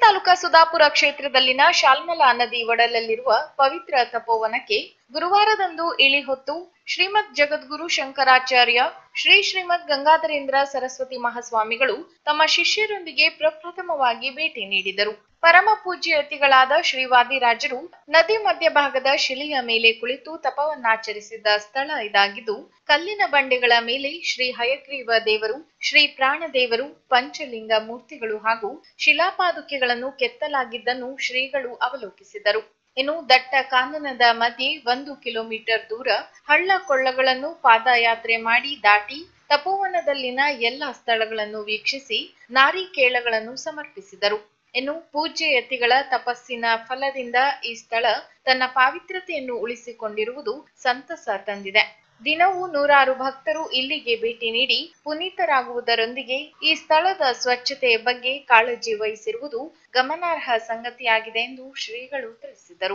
ತಾಲೂಕಾ ಸುಧಾಪುರ ಕ್ಷೇತ್ರದಲ್ಲಿನ ಶಾಲ್ಮಲಾ ನದಿ ಒಡಲಲ್ಲಿರುವ ಪವಿತ್ರ ತಪೋವನಕ್ಕೆ ಗುರುವಾರದಂದು ಇಳಿಹೊತ್ತು ಶ್ರೀಮದ್ ಜಗದ್ಗುರು ಶಂಕರಾಚಾರ್ಯ ಶ್ರೀ ಶ್ರೀಮದ್ ಗಂಗಾಧರೇಂದ್ರ ಸರಸ್ವತಿ ಮಹಾಸ್ವಾಮಿಗಳು ತಮ್ಮ ಶಿಷ್ಯರೊಂದಿಗೆ ಪ್ರಪ್ರಥಮವಾಗಿ ಭೇಟಿ ನೀಡಿದರು ಪರಮ ಪೂಜ್ಯತಿಗಳಾದ ಶ್ರೀವಾದಿರಾಜರು ನದಿ ಮಧ್ಯಭಾಗದ ಶಿಲೆಯ ಮೇಲೆ ಕುಳಿತು ತಪವನ್ನಾಚರಿಸಿದ ಸ್ಥಳ ಇದಾಗಿದ್ದು ಕಲ್ಲಿನ ಬಂಡೆಗಳ ಮೇಲೆ ಶ್ರೀ ಹಯಗ್ರೀವ ದೇವರು ಶ್ರೀ ಪ್ರಾಣದೇವರು ಪಂಚಲಿಂಗ ಮೂರ್ತಿಗಳು ಹಾಗೂ ಶಿಲಾಪಾದುಕೆಗಳನ್ನು ಕೆತ್ತಲಾಗಿದ್ದನ್ನು ಶ್ರೀಗಳು ಅವಲೋಕಿಸಿದರು ಇನ್ನು ದಟ್ಟ ಕಾನನದ ಮಧ್ಯೆ ಒಂದು ಕಿಲೋಮೀಟರ್ ದೂರ ಹಳ್ಳ ಕೊಳ್ಳಗಳನ್ನು ಪಾದಯಾತ್ರೆ ಮಾಡಿ ದಾಟಿ ತಪೋವನದಲ್ಲಿನ ಎಲ್ಲ ಸ್ಥಳಗಳನ್ನು ವೀಕ್ಷಿಸಿ ನಾರಿಕೇಳಗಳನ್ನು ಸಮರ್ಪಿಸಿದರು ಇನ್ನು ಪೂಜ್ಯ ಯತಿಗಳ ತಪಸ್ಸಿನ ಫಲದಿಂದ ಈ ಸ್ಥಳ ತನ್ನ ಪಾವಿತ್ರತೆಯನ್ನು ಉಳಿಸಿಕೊಂಡಿರುವುದು ಸಂತಸ ತಂದಿದೆ ದಿನವೂ ನೂರಾರು ಭಕ್ತರು ಇಲ್ಲಿಗೆ ಭೇಟಿ ನೀಡಿ ಪುನೀತರಾಗುವುದರೊಂದಿಗೆ ಈ ಸ್ಥಳದ ಸ್ವಚ್ಛತೆಯ ಬಗ್ಗೆ ಕಾಳಜಿ ವಹಿಸಿರುವುದು ಗಮನಾರ್ಹ ಸಂಗತಿಯಾಗಿದೆ ಎಂದು ಶ್ರೀಗಳು ತಿಳಿಸಿದರು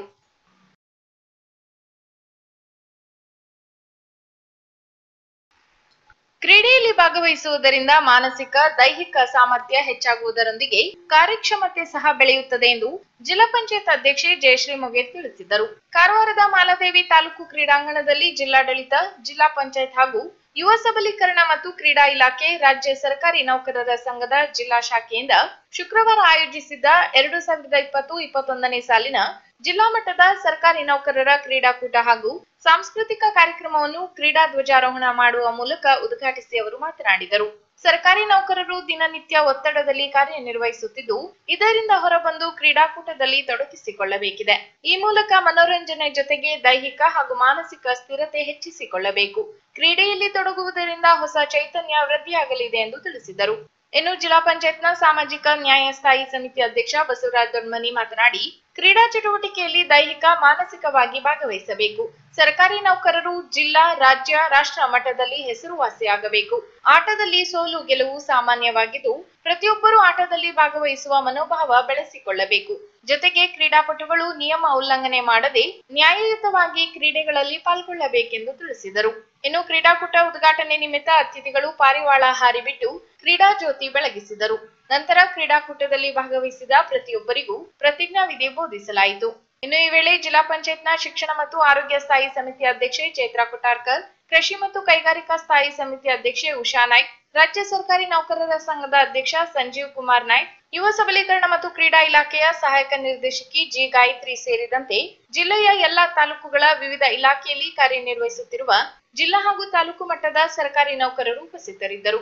ಕ್ರೀಡೆಯಲ್ಲಿ ಭಾಗವಹಿಸುವುದರಿಂದ ಮಾನಸಿಕ ದೈಹಿಕ ಸಾಮರ್ಥ್ಯ ಹೆಚ್ಚಾಗುವುದರೊಂದಿಗೆ ಕಾರ್ಯಕ್ಷಮತೆ ಸಹ ಬೆಳೆಯುತ್ತದೆ ಎಂದು ಜಿಲ್ಲಾ ಪಂಚಾಯತ್ ಅಧ್ಯಕ್ಷೆ ಜಯಶ್ರೀ ಮೊಗೇರ್ ತಿಳಿಸಿದರು ಕಾರವಾರದ ಮಾಲದೇವಿ ತಾಲೂಕು ಕ್ರೀಡಾಂಗಣದಲ್ಲಿ ಜಿಲ್ಲಾಡಳಿತ ಜಿಲ್ಲಾ ಪಂಚಾಯತ್ ಹಾಗೂ ಯುವ ಸಬಲೀಕರಣ ಮತ್ತು ಕ್ರೀಡಾ ಇಲಾಖೆ ರಾಜ್ಯ ಸರ್ಕಾರಿ ನೌಕರರ ಸಂಘದ ಜಿಲ್ಲಾ ಶಾಖೆಯಿಂದ ಶುಕ್ರವಾರ ಆಯೋಜಿಸಿದ್ದ ಎರಡು ಸಾವಿರದ ಇಪ್ಪತ್ತು ಇಪ್ಪತ್ತೊಂದನೇ ಸಾಲಿನ ಜಿಲ್ಲಾ ಮಟ್ಟದ ಸರ್ಕಾರಿ ನೌಕರರ ಕ್ರೀಡಾಕೂಟ ಹಾಗೂ ಸಾಂಸ್ಕೃತಿಕ ಕಾರ್ಯಕ್ರಮವನ್ನು ಕ್ರೀಡಾ ಧ್ವಜಾರೋಹಣ ಮಾಡುವ ಮೂಲಕ ಉದ್ಘಾಟಿಸಿ ಅವರು ಮಾತನಾಡಿದರು ಸರ್ಕಾರಿ ನೌಕರರು ದಿನನಿತ್ಯ ಒತ್ತಡದಲ್ಲಿ ಕಾರ್ಯನಿರ್ವಹಿಸುತ್ತಿದ್ದು ಇದರಿಂದ ಹೊರಬಂದು ಕ್ರೀಡಾಕೂಟದಲ್ಲಿ ತೊಡಗಿಸಿಕೊಳ್ಳಬೇಕಿದೆ ಈ ಮೂಲಕ ಮನೋರಂಜನೆ ಜೊತೆಗೆ ದೈಹಿಕ ಹಾಗೂ ಮಾನಸಿಕ ಸ್ಥಿರತೆ ಹೆಚ್ಚಿಸಿಕೊಳ್ಳಬೇಕು ಕ್ರೀಡೆಯಲ್ಲಿ ತೊಡಗುವುದರಿಂದ ಹೊಸ ಚೈತನ್ಯ ವೃದ್ಧಿಯಾಗಲಿದೆ ಎಂದು ತಿಳಿಸಿದರು ಇನ್ನು ಜಿಲ್ಲಾ ಪಂಚಾಯತ್ನ ಸಾಮಾಜಿಕ ನ್ಯಾಯ ಸ್ಥಾಯಿ ಸಮಿತಿ ಅಧ್ಯಕ್ಷ ಬಸವರಾಜ್ ದೊಡ್ಮನಿ ಮಾತನಾಡಿ ಕ್ರೀಡಾ ಚಟುವಟಿಕೆಯಲ್ಲಿ ದೈಹಿಕ ಮಾನಸಿಕವಾಗಿ ಭಾಗವಹಿಸಬೇಕು ಸರ್ಕಾರಿ ನೌಕರರು ಜಿಲ್ಲಾ ರಾಜ್ಯ ರಾಷ್ಟ್ರ ಮಟ್ಟದಲ್ಲಿ ಹೆಸರುವಾಸಿಯಾಗಬೇಕು ಆಟದಲ್ಲಿ ಸೋಲು ಗೆಲುವು ಸಾಮಾನ್ಯವಾಗಿದ್ದು ಪ್ರತಿಯೊಬ್ಬರೂ ಆಟದಲ್ಲಿ ಭಾಗವಹಿಸುವ ಮನೋಭಾವ ಬೆಳೆಸಿಕೊಳ್ಳಬೇಕು ಜೊತೆಗೆ ಕ್ರೀಡಾಪಟುಗಳು ನಿಯಮ ಉಲ್ಲಂಘನೆ ಮಾಡದೆ ನ್ಯಾಯಯುತವಾಗಿ ಕ್ರೀಡೆಗಳಲ್ಲಿ ಪಾಲ್ಗೊಳ್ಳಬೇಕೆಂದು ತಿಳಿಸಿದರು ಇನ್ನು ಕ್ರೀಡಾಕೂಟ ಉದ್ಘಾಟನೆ ನಿಮಿತ್ತ ಅತಿಥಿಗಳು ಪಾರಿವಾಳ ಹಾರಿಬಿಟ್ಟು ಕ್ರೀಡಾ ಜ್ಯೋತಿ ಬೆಳಗಿಸಿದರು ನಂತರ ಕ್ರೀಡಾಕೂಟದಲ್ಲಿ ಭಾಗವಹಿಸಿದ ಪ್ರತಿಯೊಬ್ಬರಿಗೂ ಪ್ರತಿಜ್ಞಾವಿಧಿ ಬೋಧಿಸಲಾಯಿತು ಇನ್ನು ಈ ವೇಳೆ ಜಿಲ್ಲಾ ಪಂಚಾಯತ್ನ ಶಿಕ್ಷಣ ಮತ್ತು ಆರೋಗ್ಯ ಸ್ಥಾಯಿ ಸಮಿತಿ ಅಧ್ಯಕ್ಷೆ ಚೈತ್ರಾ ಕೊಟ್ಟಾರ್ಕರ್ ಕೃಷಿ ಮತ್ತು ಕೈಗಾರಿಕಾ ಸ್ಥಾಯಿ ಸಮಿತಿ ಅಧ್ಯಕ್ಷೆ ಉಷಾ ನಾಯ್ಕ್ ರಾಜ್ಯ ಸರ್ಕಾರಿ ನೌಕರರ ಸಂಘದ ಅಧ್ಯಕ್ಷ ಸಂಜೀವ್ ಕುಮಾರ್ ನಾಯ್ಕ್ ಯುವ ಸಬಲೀಕರಣ ಮತ್ತು ಕ್ರೀಡಾ ಇಲಾಖೆಯ ಸಹಾಯಕ ನಿರ್ದೇಶಕಿ ಜಿ ಗಾಯತ್ರಿ ಸೇರಿದಂತೆ ಜಿಲ್ಲೆಯ ಎಲ್ಲಾ ತಾಲೂಕುಗಳ ವಿವಿಧ ಇಲಾಖೆಯಲ್ಲಿ ಕಾರ್ಯನಿರ್ವಹಿಸುತ್ತಿರುವ ಜಿಲ್ಲಾ ಹಾಗೂ ತಾಲೂಕು ಮಟ್ಟದ ಸರ್ಕಾರಿ ನೌಕರರು ಉಪಸ್ಥಿತರಿದ್ದರು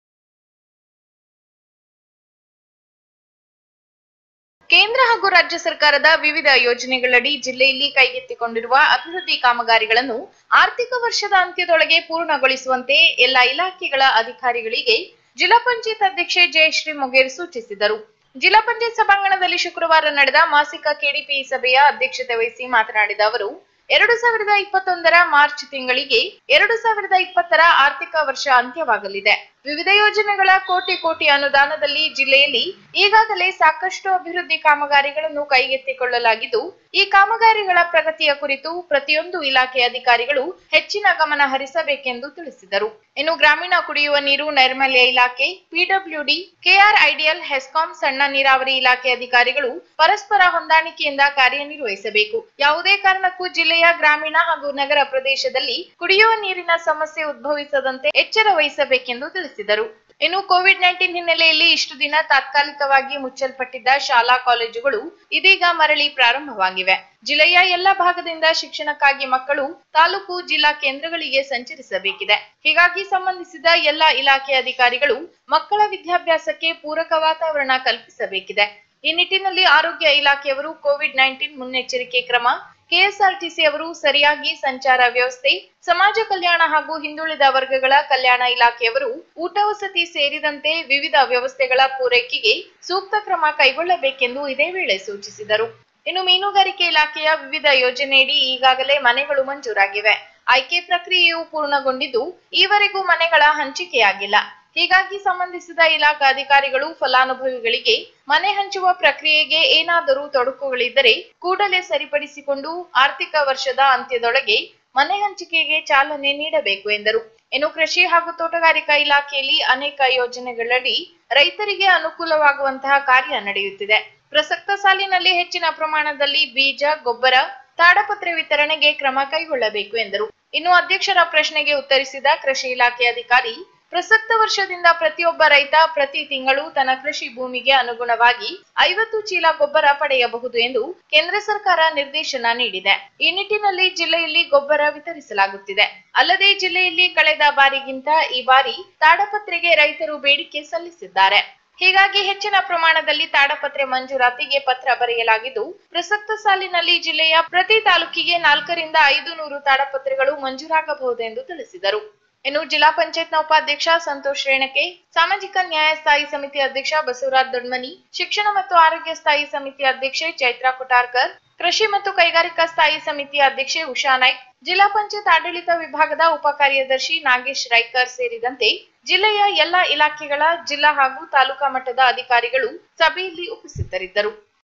ಕೇಂದ್ರ ಹಾಗೂ ರಾಜ್ಯ ಸರ್ಕಾರದ ವಿವಿಧ ಯೋಜನೆಗಳಡಿ ಜಿಲ್ಲೆಯಲ್ಲಿ ಕೈಗೆತ್ತಿಕೊಂಡಿರುವ ಅಭಿವೃದ್ಧಿ ಕಾಮಗಾರಿಗಳನ್ನು ಆರ್ಥಿಕ ವರ್ಷದ ಅಂತ್ಯದೊಳಗೆ ಪೂರ್ಣಗೊಳಿಸುವಂತೆ ಎಲ್ಲ ಇಲಾಖೆಗಳ ಅಧಿಕಾರಿಗಳಿಗೆ ಜಿಲ್ಲಾ ಪಂಚಾಯತ್ ಅಧ್ಯಕ್ಷೆ ಜಯಶ್ರೀ ಮೊಗೇರ್ ಸೂಚಿಸಿದರು ಜಿಲ್ಲಾ ಪಂಚಾಯತ್ ಸಭಾಂಗಣದಲ್ಲಿ ಶುಕ್ರವಾರ ನಡೆದ ಮಾಸಿಕ ಕೆಡಿಪಿಇ ಸಭೆಯ ಅಧ್ಯಕ್ಷತೆ ವಹಿಸಿ ಮಾತನಾಡಿದ ಅವರು ಎರಡು ಸಾವಿರದ ಇಪ್ಪತ್ತೊಂದರ ಮಾರ್ಚ್ ತಿಂಗಳಿಗೆ ಎರಡು ಸಾವಿರದ ಇಪ್ಪತ್ತರ ಆರ್ಥಿಕ ವರ್ಷ ಅಂತ್ಯವಾಗಲಿದೆ ವಿವಿಧ ಯೋಜನೆಗಳ ಕೋಟಿ ಕೋಟಿ ಅನುದಾನದಲ್ಲಿ ಜಿಲ್ಲೆಯಲ್ಲಿ ಈಗಾಗಲೇ ಸಾಕಷ್ಟು ಅಭಿವೃದ್ಧಿ ಕಾಮಗಾರಿಗಳನ್ನು ಕೈಗೆತ್ತಿಕೊಳ್ಳಲಾಗಿದ್ದು ಈ ಕಾಮಗಾರಿಗಳ ಪ್ರಗತಿಯ ಕುರಿತು ಪ್ರತಿಯೊಂದು ಇಲಾಖೆ ಅಧಿಕಾರಿಗಳು ಹೆಚ್ಚಿನ ಗಮನ ಹರಿಸಬೇಕೆಂದು ತಿಳಿಸಿದರು ಇನ್ನು ಗ್ರಾಮೀಣ ಕುಡಿಯುವ ನೀರು ನೈರ್ಮಲ್ಯ ಇಲಾಖೆ ಪಿಡಬ್ಲ್ಯೂಡಿ ಕೆಆರ್ ಐಡಿಎಲ್ ಹೆಸ್ಕಾಂ ಸಣ್ಣ ನೀರಾವರಿ ಇಲಾಖೆ ಅಧಿಕಾರಿಗಳು ಪರಸ್ಪರ ಹೊಂದಾಣಿಕೆಯಿಂದ ಕಾರ್ಯನಿರ್ವಹಿಸಬೇಕು ಯಾವುದೇ ಕಾರಣಕ್ಕೂ ಜಿಲ್ಲೆಯ ಗ್ರಾಮೀಣ ಹಾಗೂ ನಗರ ಪ್ರದೇಶದಲ್ಲಿ ಕುಡಿಯುವ ನೀರಿನ ಸಮಸ್ಯೆ ಉದ್ಭವಿಸದಂತೆ ಎಚ್ಚರ ವಹಿಸಬೇಕೆಂದು ತಿಳಿಸಿದರು ಇನ್ನು ಕೋವಿಡ್ ನೈನ್ಟೀನ್ ಹಿನ್ನೆಲೆಯಲ್ಲಿ ಇಷ್ಟು ದಿನ ತಾತ್ಕಾಲಿಕವಾಗಿ ಮುಚ್ಚಲ್ಪಟ್ಟಿದ್ದ ಶಾಲಾ ಕಾಲೇಜುಗಳು ಇದೀಗ ಮರಳಿ ಪ್ರಾರಂಭವಾಗಿವೆ ಜಿಲ್ಲೆಯ ಎಲ್ಲ ಭಾಗದಿಂದ ಶಿಕ್ಷಣಕ್ಕಾಗಿ ಮಕ್ಕಳು ತಾಲೂಕು ಜಿಲ್ಲಾ ಕೇಂದ್ರಗಳಿಗೆ ಸಂಚರಿಸಬೇಕಿದೆ ಹೀಗಾಗಿ ಸಂಬಂಧಿಸಿದ ಎಲ್ಲ ಇಲಾಖೆ ಅಧಿಕಾರಿಗಳು ಮಕ್ಕಳ ವಿದ್ಯಾಭ್ಯಾಸಕ್ಕೆ ಪೂರಕ ವಾತಾವರಣ ಕಲ್ಪಿಸಬೇಕಿದೆ ಈ ನಿಟ್ಟಿನಲ್ಲಿ ಆರೋಗ್ಯ ಇಲಾಖೆಯವರು ಕೋವಿಡ್ ನೈನ್ಟೀನ್ ಮುನ್ನೆಚ್ಚರಿಕೆ ಕ್ರಮ ಕೆಎಸ್ಆರ್ಟಿಸಿ ಅವರು ಸರಿಯಾಗಿ ಸಂಚಾರ ವ್ಯವಸ್ಥೆ ಸಮಾಜ ಕಲ್ಯಾಣ ಹಾಗೂ ಹಿಂದುಳಿದ ವರ್ಗಗಳ ಕಲ್ಯಾಣ ಇಲಾಖೆಯವರು ಊಟ ವಸತಿ ಸೇರಿದಂತೆ ವಿವಿಧ ವ್ಯವಸ್ಥೆಗಳ ಪೂರೈಕೆಗೆ ಸೂಕ್ತ ಕ್ರಮ ಕೈಗೊಳ್ಳಬೇಕೆಂದು ಇದೇ ವೇಳೆ ಸೂಚಿಸಿದರು ಇನ್ನು ಮೀನುಗಾರಿಕೆ ಇಲಾಖೆಯ ವಿವಿಧ ಯೋಜನೆಯಡಿ ಈಗಾಗಲೇ ಮನೆಗಳು ಮಂಜೂರಾಗಿವೆ ಆಯ್ಕೆ ಪ್ರಕ್ರಿಯೆಯು ಪೂರ್ಣಗೊಂಡಿದ್ದು ಈವರೆಗೂ ಮನೆಗಳ ಹಂಚಿಕೆಯಾಗಿಲ್ಲ ಹೀಗಾಗಿ ಸಂಬಂಧಿಸಿದ ಇಲಾಖಾ ಅಧಿಕಾರಿಗಳು ಫಲಾನುಭವಿಗಳಿಗೆ ಮನೆ ಹಂಚುವ ಪ್ರಕ್ರಿಯೆಗೆ ಏನಾದರೂ ತೊಡಕುಗಳಿದ್ದರೆ ಕೂಡಲೇ ಸರಿಪಡಿಸಿಕೊಂಡು ಆರ್ಥಿಕ ವರ್ಷದ ಅಂತ್ಯದೊಳಗೆ ಮನೆ ಹಂಚಿಕೆಗೆ ಚಾಲನೆ ನೀಡಬೇಕು ಎಂದರು ಇನ್ನು ಕೃಷಿ ಹಾಗೂ ತೋಟಗಾರಿಕಾ ಇಲಾಖೆಯಲ್ಲಿ ಅನೇಕ ಯೋಜನೆಗಳಡಿ ರೈತರಿಗೆ ಅನುಕೂಲವಾಗುವಂತಹ ಕಾರ್ಯ ನಡೆಯುತ್ತಿದೆ ಪ್ರಸಕ್ತ ಸಾಲಿನಲ್ಲಿ ಹೆಚ್ಚಿನ ಪ್ರಮಾಣದಲ್ಲಿ ಬೀಜ ಗೊಬ್ಬರ ತಾಡಪತ್ರೆ ವಿತರಣೆಗೆ ಕ್ರಮ ಕೈಗೊಳ್ಳಬೇಕು ಎಂದರು ಇನ್ನು ಅಧ್ಯಕ್ಷರ ಪ್ರಶ್ನೆಗೆ ಉತ್ತರಿಸಿದ ಕೃಷಿ ಇಲಾಖೆ ಅಧಿಕಾರಿ ಪ್ರಸಕ್ತ ವರ್ಷದಿಂದ ಪ್ರತಿಯೊಬ್ಬ ರೈತ ಪ್ರತಿ ತಿಂಗಳು ತನ್ನ ಕೃಷಿ ಭೂಮಿಗೆ ಅನುಗುಣವಾಗಿ ಐವತ್ತು ಚೀಲ ಗೊಬ್ಬರ ಪಡೆಯಬಹುದು ಎಂದು ಕೇಂದ್ರ ಸರ್ಕಾರ ನಿರ್ದೇಶನ ನೀಡಿದೆ ಈ ನಿಟ್ಟಿನಲ್ಲಿ ಜಿಲ್ಲೆಯಲ್ಲಿ ಗೊಬ್ಬರ ವಿತರಿಸಲಾಗುತ್ತಿದೆ ಅಲ್ಲದೆ ಜಿಲ್ಲೆಯಲ್ಲಿ ಕಳೆದ ಬಾರಿಗಿಂತ ಈ ಬಾರಿ ತಾಡಪತ್ರೆಗೆ ರೈತರು ಬೇಡಿಕೆ ಸಲ್ಲಿಸಿದ್ದಾರೆ ಹೀಗಾಗಿ ಹೆಚ್ಚಿನ ಪ್ರಮಾಣದಲ್ಲಿ ತಾಡಪತ್ರೆ ಮಂಜೂರಾತಿಗೆ ಪತ್ರ ಬರೆಯಲಾಗಿದ್ದು ಪ್ರಸಕ್ತ ಸಾಲಿನಲ್ಲಿ ಜಿಲ್ಲೆಯ ಪ್ರತಿ ತಾಲೂಕಿಗೆ ನಾಲ್ಕರಿಂದ ಐದು ನೂರು ತಾಡಪತ್ರೆಗಳು ಮಂಜೂರಾಗಬಹುದೆಂದು ತಿಳಿಸಿದರು ಇನ್ನು ಜಿಲ್ಲಾ ಪಂಚಾಯತ್ನ ಉಪಾಧ್ಯಕ್ಷ ಸಂತೋಷ್ ರೇಣಕೆ ಸಾಮಾಜಿಕ ನ್ಯಾಯ ಸ್ಥಾಯಿ ಸಮಿತಿ ಅಧ್ಯಕ್ಷ ಬಸವರಾಜ್ ದೊಡ್ಮನಿ ಶಿಕ್ಷಣ ಮತ್ತು ಆರೋಗ್ಯ ಸ್ಥಾಯಿ ಸಮಿತಿ ಅಧ್ಯಕ್ಷೆ ಚೈತ್ರಾ ಕೊಟಾರ್ಕರ್ ಕೃಷಿ ಮತ್ತು ಕೈಗಾರಿಕಾ ಸ್ಥಾಯಿ ಸಮಿತಿ ಅಧ್ಯಕ್ಷೆ ಉಷಾ ನಾಯ್ಕ್ ಜಿಲ್ಲಾ ಪಂಚಾಯತ್ ಆಡಳಿತ ವಿಭಾಗದ ಉಪ ಕಾರ್ಯದರ್ಶಿ ನಾಗೇಶ್ ರೈಕರ್ ಸೇರಿದಂತೆ ಜಿಲ್ಲೆಯ ಎಲ್ಲಾ ಇಲಾಖೆಗಳ ಜಿಲ್ಲಾ ಹಾಗೂ ತಾಲೂಕಾ ಮಟ್ಟದ ಅಧಿಕಾರಿಗಳು ಸಭೆಯಲ್ಲಿ ಉಪಸ್ಥಿತರಿದ್ದರು